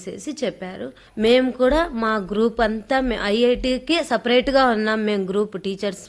అనేసి చెప్పారు మేము కూడా మా గ్రూప్ అంతా ఐఐటికి సపరేట్ గా ఉన్నాం మేము గ్రూప్ టీచర్స్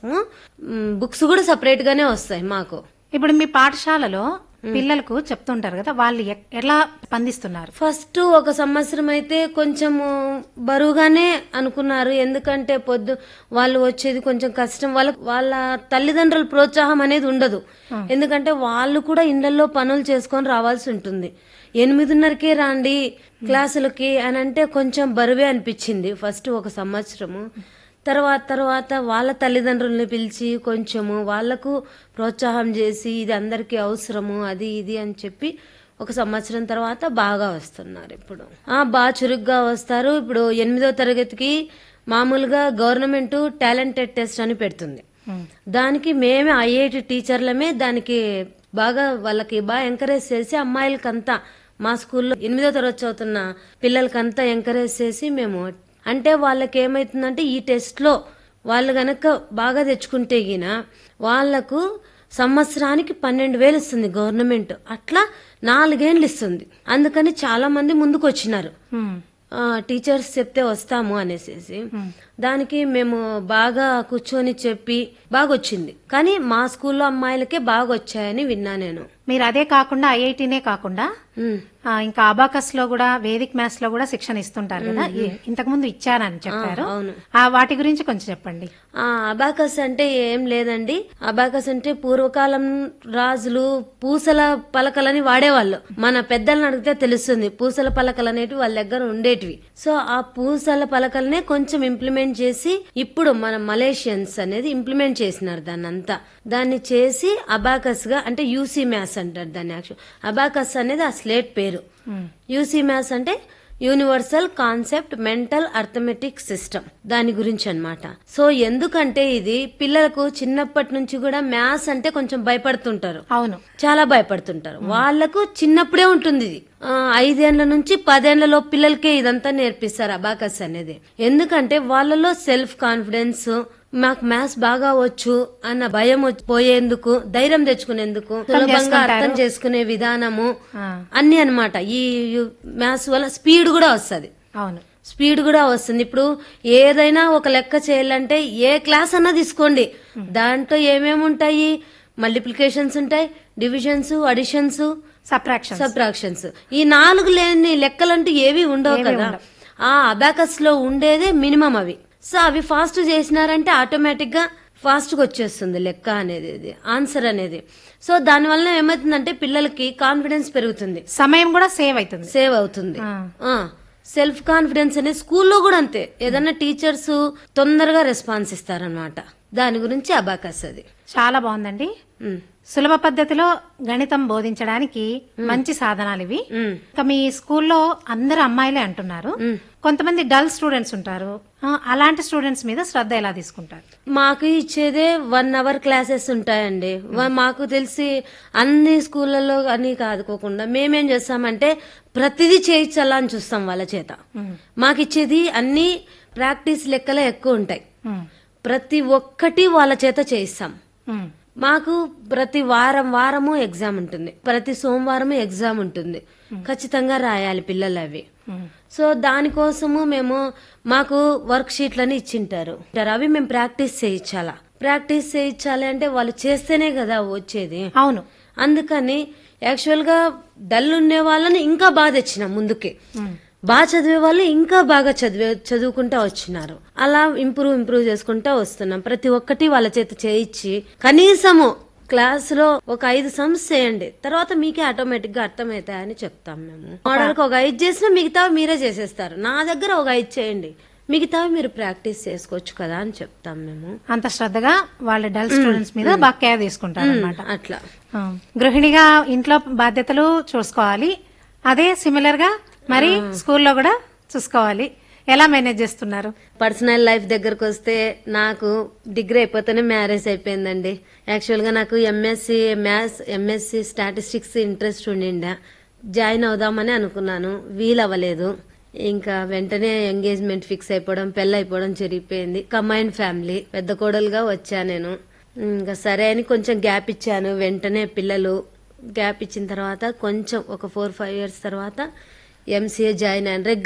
బుక్స్ కూడా సపరేట్ గానే వస్తాయి మాకు ఇప్పుడు మీ పాఠశాలలో పిల్లలకు చెప్తుంటారు కదా వాళ్ళు ఎ- ఎలా స్పందిస్తున్నారు ఫస్ట్ ఒక సంవత్సరం అయితే కొంచెము బరువుగానే అనుకున్నారు ఎందుకంటే పొద్దు వాళ్ళు వచ్చేది కొంచెం కష్టం వాళ్ళ వాళ్ళ తల్లిదండ్రుల ప్రోత్సాహం అనేది ఉండదు ఎందుకంటే వాళ్ళు కూడా ఇళ్లలో పనులు చేసుకొని రావాల్సి ఉంటుంది ఎనిమిదిన్నరకే రాండి క్లాసులకి అని అంటే కొంచెం బరువే అనిపించింది ఫస్ట్ ఒక సంవత్సరము తర్వాత తర్వాత వాళ్ళ తల్లిదండ్రుల్ని పిలిచి కొంచెము వాళ్లకు ప్రోత్సాహం చేసి ఇది అందరికీ అవసరము అది ఇది అని చెప్పి ఒక సంవత్సరం తర్వాత బాగా వస్తున్నారు ఇప్పుడు ఆ బాగా చురుగ్గా వస్తారు ఇప్పుడు ఎనిమిదో తరగతికి మామూలుగా గవర్నమెంట్ టాలెంటెడ్ టెస్ట్ అని పెడుతుంది దానికి మేమే ఐఐటి టీచర్లమే దానికి బాగా వాళ్ళకి బాగా ఎంకరేజ్ చేసి అమ్మాయిలకంతా మా స్కూల్లో ఎనిమిదో తరగతి చదువుతున్న పిల్లలకంతా ఎంకరేజ్ చేసి మేము అంటే వాళ్ళకి ఏమైతుందంటే ఈ టెస్ట్లో వాళ్ళు గనక బాగా తెచ్చుకుంటే గిన వాళ్లకు సంవత్సరానికి పన్నెండు వేలు ఇస్తుంది గవర్నమెంట్ అట్లా నాలుగేండ్లు ఇస్తుంది అందుకని చాలా మంది ముందుకు వచ్చినారు ఉమ్. ఆ, టీచర్స్ చెప్తే వస్తాము అనేసి దానికి మేము బాగా కూర్చొని చెప్పి బాగా వచ్చింది కానీ మా స్కూల్లో అమ్మాయిలకే బాగా వచ్చాయని విన్నా నేను మీరు అదే కాకుండా ఐఐటీనే కాకుండా ఉమ్. ఆ, ఇంకా అబాకస్ లో కూడా వేదిక్ మ్యాథ్స్ లో కూడా శిక్షణ ఇస్తుంటారు కదా ఈ- ఇంతకు ముందు ఇచ్చారని చెప్పారు అవును. ఆ వాటి గురించి కొంచెం చెప్పండి ఆ అబాకస్ అంటే ఏం లేదండి అబాకస్ అంటే పూర్వకాలం రాజులు పూసల పలకలని వాడేవాళ్ళు మన పెద్దలను అడిగితే తెలుస్తుంది పూసల పలకలు అనేటివి వాళ్ళ దగ్గర ఉండేటివి సో ఆ పూసల పలకలనే కొంచెం ఇంప్లిమెంట్ చేసి ఇప్పుడు మన మలేషియన్స్ అనేది ఇంప్లిమెంట్ చేసినారు దాన్ని అంతా దాన్ని చేసి అబాకస్ గా అంటే యూసీ మ్యాథ్స్ అంటారు దాన్ని యాక్చువల్ అబాకస్ అనేది ఆ స్లేట్ పేరు యూసీ మ్యాథ్స్ అంటే universal concept mental arithmetic system దాని గురించి అన్నమాట సో ఎందుకంటే ఇది పిల్లలకు చిన్నప్పటి నుంచి కూడా మ్యాథ్స్ అంటే కొంచెం భయపడుతుంటారు అవును చాలా భయపడుతుంటారు వాళ్ళకు చిన్నప్పుడే ఉంటుంది ఇది ఆ, ఐదేళ్ల నుంచి పదేళ్లలో పిల్లలకే ఇదంతా నేర్పిస్తారు అబాకస్ అనేది ఎందుకంటే వాళ్ళలో సెల్ఫ్ కాన్ఫిడెన్స్ మాకు మ్యాథ్స్ బాగా వచ్చు అన్న భయం వచ్చి- పోయేందుకు ధైర్యం తెచ్చుకునేందుకు సులభంగా అర్థం చేసుకునే విధానము ఆ, అన్ని అన్నమాట ఈ మ్యాథ్స్ వల్ల స్పీడ్ కూడా వస్తుంది అవును స్పీడ్ కూడా వస్తుంది ఇప్పుడు ఏదైనా ఒక లెక్క చేయాలంటే ఏ క్లాస్ అన్నా తీసుకోండి దాంట్లో ఏమేమి ఉంటాయి మల్టిప్లికేషన్స్ ఉంటాయి డివిజన్స్ అడిషన్స్ సబ్ట్రాక్షన్ సబ్ట్రాక్షన్స్ ఈ నాలుగు లేని లెక్కలంటూ ఏవి ఉండవు కదా ఆ అబాకస్ లో ఉండేదే మినిమం అవి సో అవి ఫాస్ట్ చేసినారంటే ఆటోమేటిక్ గా ఫాస్ట్ గా వచ్చేస్తుంది లెక్క అనేది ఇది, ఆన్సర్ అనేది సో దానివల్ల ఏమవుతుందంటే పిల్లలకి కాన్ఫిడెన్స్ పెరుగుతుంది సమయం కూడా సేవ్ అవుతుంది సేవ్ అవుతుంది ఆ. ఆ సెల్ఫ్ కాన్ఫిడెన్స్ అనేది స్కూల్లో కూడా అంతే ఏదన్నా టీచర్స్ తొందరగా రెస్పాన్స్ ఇస్తారనమాట దాని గురించి అబాకస్ అది చాలా బాగుందండి ఉమ్, సులభ పద్ధతిలో గణితం బోధించడానికి మంచి సాధనాలు ఇవి ఉమ్, ఇంకా మీ స్కూల్లో అందరు అమ్మాయిలే అంటున్నారు కొంతమంది డల్ స్టూడెంట్స్ ఉంటారు ఆ, అలాంటి స్టూడెంట్స్ మీద శ్రద్ధ ఎలా తీసుకుంటారు మాకు ఇచ్చేదే వన్ అవర్ క్లాసెస్ ఉంటాయండి వ- మాకు తెలిసి అన్ని స్కూళ్ళలో అని కాదుకోకుండా మేమేం చేస్తామంటే ప్రతిదీ చేయించాలా అని చూస్తాం వాళ్ళ చేత మాకు ఇచ్చేది అన్ని ప్రాక్టీస్ లెక్కలే ఎక్కువ ఉంటాయి ఉమ్, ప్రతి ఒక్కటి వాళ్ళ చేత చేయిస్తాం ఉమ్, మాకు ప్రతి వారం వారము ఎగ్జామ్ ఉంటుంది ప్రతి సోమవారము ఎగ్జామ్ ఉంటుంది ఖచ్చితంగా రాయాలి పిల్లలు అవి ఉమ్. సో దానికోసము మేము మాకు వర్క్ షీట్లని ఇచ్చింటారు అవి మేము ప్రాక్టీస్ చేయించాలా ప్రాక్టీస్ చేయించాలి అంటే వాళ్ళు చేస్తేనే కదా వచ్చేది అవును అందుకని యాక్చువల్ గా డల్ ఉండే వాళ్ళని ఇంకా బాగా తెచ్చినాం ముందుకి బాగా చదివే వాళ్ళు ఇంకా బాగా చదివే చదువుకుంటా వచ్చినారు అలా ఇంప్రూవ్ ఇంప్రూవ్ చేసుకుంటా వస్తున్నాం ప్రతి ఒక్కటి వాళ్ళ చేత చేయించి కనీసము క్లాస్ లో ఒక ఐదు సమ్స్ చేయండి తర్వాత మీకే ఆటోమేటిక్ గా అర్థమవుతాయని చెప్తాం మేము మోడల్ కి ఒక ఐదు చేసినా మిగతా మీరే చేసేస్తారు నా దగ్గర ఒక ఐదు చేయండి మిగతావి మీరు ప్రాక్టీస్ చేసుకోవచ్చు కదా అని చెప్తాం మేము అంత శ్రద్ధగా వాళ్ళ డల్ స్టూడెంట్స్ మీద బాగా కేర్ తీసుకుంటారు అనమాట అట్లా గృహిణిగా ఇంట్లో బాధ్యతలు చూసుకోవాలి అదే సిమిలర్ గా మరి స్కూల్లో కూడా చూసుకోవాలి ఎలా మేనేజ్ చేస్తున్నారు పర్సనల్ లైఫ్ దగ్గరకు వస్తే నాకు డిగ్రీ అయిపోతేనే మ్యారేజ్ అయిపోయిందండి యాక్చువల్ గా నాకు MSc maths MSc statistics interest ఉండిండా జాయిన్ అవుదామని అనుకున్నాను వీలవ్వలేదు ఇంకా వెంటనే ఎంగేజ్మెంట్ ఫిక్స్ అయిపోవడం పెళ్ళి అయిపోవడం జరిగిపోయింది కంబైన్డ్ ఫ్యామిలీ పెద్ద కోడలుగా వచ్చా నేను ఇంకా సరే అని కొంచెం గ్యాప్ ఇచ్చాను వెంటనే పిల్లలు గ్యాప్ ఇచ్చిన తర్వాత కొంచెం ఒక ఫోర్ ఫైవ్ ఇయర్స్ తర్వాత ఎంసీఏ జాయిన్ అయ్యాను